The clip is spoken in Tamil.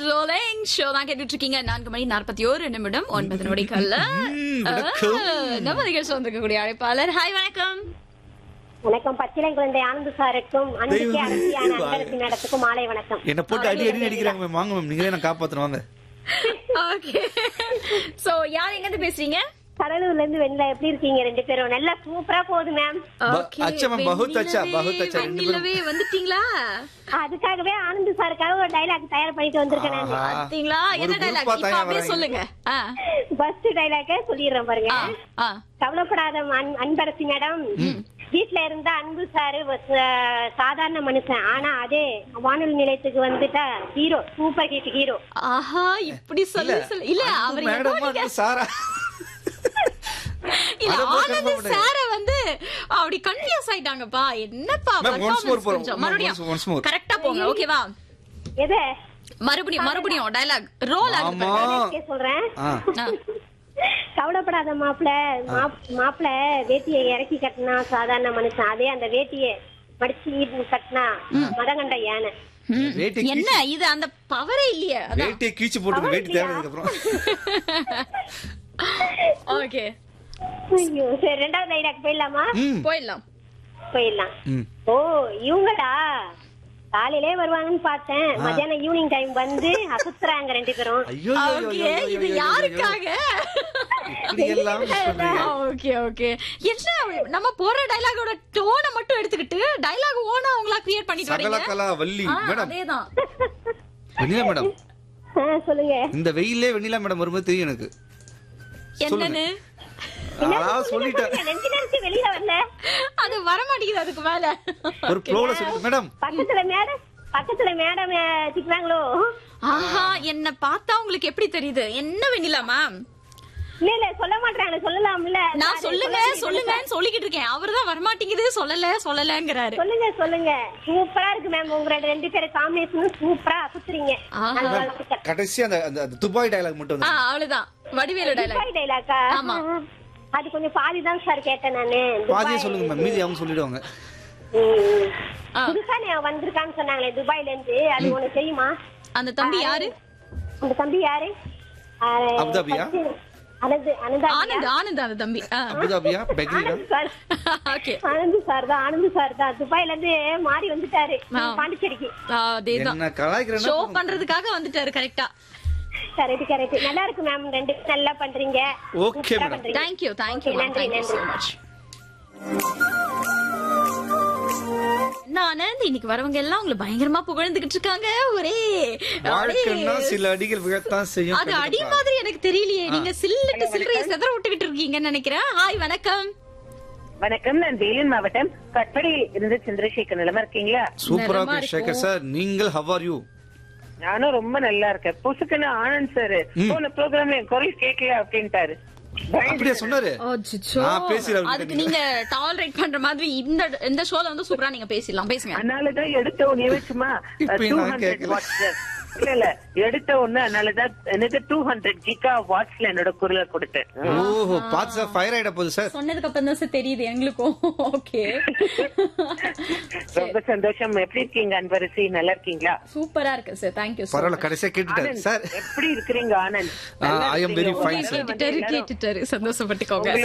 ரோலிங் ஷோ தான் கேட்டுட்டு இருக்கீங்க நான்கு மணி நாற்பத்தி ஒரு நிமிடம் ஒன்பது நொடிக்கல்ல ம், வணக்கம். ஆ, நம்ம நிகழ்ச்சி வந்திருக்கக்கூடிய அழைப்பாளர் ஹாய் வணக்கம் வணக்கம் பச்சிலை குழந்தை ஆனந்த் சாருக்கும் அன்புக்கே தெய்வமே. அரசியான அன்பரசி மேடத்துக்கும் மாலை வணக்கம் என்ன போட்டு அடி அடி அடிக்கிறாங்க மேம் வாங்க மேம் நீங்களே நான் காப்பாத்துறேன் வாங்க ஓகே சோ யார் எங்க இருந்து பேசுறீங்க கடலூர்ல இருந்து வெளில எப்படி இருக்கீங்க ரெண்டு பேரும் நல்லா சூப்பரா போகுது மேம் ப- Okay, அச்சா மேம், பகுத் அச்சா, வெண்ணிலவே, பகுத் அச்சா, ரெண்டு பேரும். வெண்ணிலவே வந்துட்டீங்களா அதுக்காகவே ஆனந்த் சாருக்காக ஒரு டைலாக் தயார் பண்ணிட்டு வந்திருக்கேன் நான் ஆஹா. பாத்தீங்களா ஒரு என்ன group டைலாக் ஆ இப்ப தயாரா அப்படியே வராங்க. சொல்லுங்க ஆ, ஃபர்ஸ்ட் டைலாக்க சொல்லிடுறேன் பாருங்க ஆ, ஆ. கவலைப்படாத அன்- அன்பரசி மேடம் வீட்ல இருந்த அன்பு சாரு ஒரு ச- சாதாரண மனுஷன் ஆனா அதே வானொலி நிலையத்துக்கு வந்துட்டா ஹீரோ சூப்பர் ஹிட் ஹீரோ ஆஹா இப்படி சொல்லு சொல்லு இல்ல அவர் ஏதோ மேடமா நீங்க- சாரா இல்ல அதை போய் ஆனந்த் confirm சார வந்து அப்படி கன்ஃபியூஸ் ஆயிட்டாங்கப்பா என்னப்பா Ma'am, once more performance போறோம். கொஞ்சம் Ma'am, மறுபடியும் once- once more. கரெக்டா போங்க ஓகேவா எதை மறுபடியும் மறுபடியும் டயலாக் ரோல் ஆகுது ஆமா பாருங்க. சொல்றேன் ஆ. ஆ. கவலைப்படாத மாப்பிள மாப்பிள வேட்டியை இறக்கி கட்டினா சாதாரண மனுஷன் அதே அந்த வேட்டியை மடிச்சு ஈடு கட்டினா மதகண்ட யானை ம். வேட்டி என்ன இது அந்த பவரே இல்லையே அதான் வேட்டியை கீச்சு போட்டு வேட்டி தேவைக்கு அப்புறம் ஓகே ஐயோ சரி ரெண்டாவது டைலாக் போயிடலாமா ம் போயிடலாம் போயிடலாம் ம் ஓ இவங்களா காலையிலே வருவாங்கன்னு பார்த்தேன் மத்தியானம் ஈவினிங் டைம் வந்து அசுத்துறாங்க ரெண்டு பேரும் ஐயோ ஐயோ, ஐயோ, ஓகே ஐயோ, இது ஐயோ, ஐயோ, யாருக்காக இப்படி எல்லாம் சொல்றீங்க. ஓகே ஓகே என்ன நம்ம போற டயலாகோட டோனை மட்டும் எடுத்துக்கிட்டு டயலாக் ஓனா அவங்களா கிரியேட் பண்ணிட்டு சகல வரீங்க கலா வள்ளி ஆ, மேடம் அதேதான் வெண்ணிலா மேடம் ஆ, சொல்லுங்க இந்த வெயிலே வெண்ணிலா மேடம் வரும்போது தெரியும் எனக்கு என்னன்னு அதான் சொல்லிட்டேன் நெஞ்சு நினைச்சு வெளியில வரல அது வர மாட்டேங்குது அதுக்கு மேல ஒரு ப்ளோல சொல்லி மேடம் பக்கத்துல மேடம் பக்கத்துல மேடம் திட்டுறாங்களோ ஆஹா என்ன பார்த்தா உங்களுக்கு எப்படி தெரியுது என்ன வெண்ணிலா மேம் இல்ல இல்ல சொல்ல மாட்டாங்க சொல்லலாம்ல நான் சாரு, சொல்லுங்க சொல்ல சொல்லுங்கன்னு சொல்லிக்கிட்டு இருக்கேன் அவர்தான் வரமாட்டேங்குது சொல்லல சொல்லலங்கிறாரு சொல்லுங்க சொல்லுங்க சூப்பரா இருக்கு மேம் உங்க ரெண்டு பேரும் காம்பினேஷன் சூப்பரா சுத்துறீங்க ஆஹா. நல்ல வாழ்த்துக்கள். கடைசி அந்த அந்த அந்த துபாய் டயலாக் மட்டும் ஆ வந்து அவ்வளவுதான் வடிவேலு டயலாக் துபாய் டைலாக்கா ஆமா. அது கொஞ்சம் பாதி தான் சார் கேட்டேன் நானு பாதியே துபாய். சொல்லுங்க மேம் மீதி அவங்க சொல்லிடுவாங்க ம். ஆ. புதுசா நீ வந்திருக்கான்னு சொன்னாங்களே துபாய்ல இருந்து அது உனக்கு தெரியுமா அந்த தம்பி யாரு அந்த தம்பி யாரு ஆ, அபுதாபியா? first அனந்த் அனந்தா ஆனந்த் ஆனந்த் அந்த தம்பி அபுதாபியா பெக்ரியா Anand sir okay Anand sir தான் ஆனந்த் சார் தான் துபாய்ல இருந்து மாறி வந்துட்டாரு ஆ. பாண்டிச்சேரிக்கு அதேதான் என்ன கலாய்க்கிறேன்னா ஷோ பண்றதுக்காக வந்துட்டாரு கரெக்டா கரெக்ட் கரெக்ட் நல்லா இருக்கு மேம் ரெண்டு பேரும் நல்லா பண்றீங்க Okay, சூப்பரா madam. பண்றீங்க. தேங்க்யூ தேங்க்யூ Okay, நன்றி தேங்க்யூ சோ நன்றி மச் ஆனந்த் இன்னைக்கு வரவங்க எல்லாம் உங்களை பயங்கரமா புகழ்ந்துகிட்டு இருக்காங்க ஒரே வாழ்க்கைன்னா ஒரே- சில அடிகள் விழத்தான் செய்யும் அது அடி கண்டிப்பா. மாதிரி எனக்கு தெரியலையே நீங்க சில்லிட்டு சில்லறைய செதற விட்டுக்கிட்டு இருக்கீங்கன்னு நினைக்கிறேன் ஹாய் வணக்கம் வணக்கம் நான் வேலூர் மாவட்டம் கட்படியில் இருந்து சந்திரசேகர் நிலமா இருக்கீங்களா சூப்பரா நலமா இருக்கு சேகர் இருக்கும். சார் நீங்கள் ஹவ் ஆர் யூ நானும் ரொம்ப நல்லா இருக்கேன் புசுக்குன்னு ஆனந்த் சார் போன ப்ரோக்ராம்ல என் குரல் கேட்கல அப்படின்ட்டாரு அப்படியே சொன்னாரு அச்சச்சோ. நான் பேசுறேன் அவர்கிட்ட அதுக்கு நீங்க டாலரேட் பண்ற மாதிரி இந்த இந்த ஷோல வந்து சூப்பரா நீங்க பேசிடலாம் பேசுங்க அதனாலதான் எடுத்த உடனே சும்மா இப்பயும் டூ நான் ஹண்ட்ரட் கேட்கல. வாட்ஸ் இல்ல இல்ல எடுத்த உடனே அதனாலதான் எனக்கு டூ ஹண்ட்ரட் ஜிகா வாட்ஸ்ல என்னோட குரலை கொடுத்தேன் ஓஹோ பாத்து சார் ஃபயர் ஆயிட போகுது சார் சொன்னதுக்கு அப்புறம் தான் சார் தெரியுது எங்களுக்கும் ஓகே ரொம்ப சந்தோஷம் எப்படி இருக்கீங்க அன்பரசி நல்லா இருக்கீங்களா சூப்பரா இருக்கு சார் தேங்க்யூ பரவாயில்ல கடைசியா கேட்டுட்டாரு ஆனந்த் சார் எப்படி இருக்கிறீங்க Anand I am very fine sir கேட்டுட்டாரு கேட்டுட்டாரு சந்தோஷப்பட்டுக்கோங்க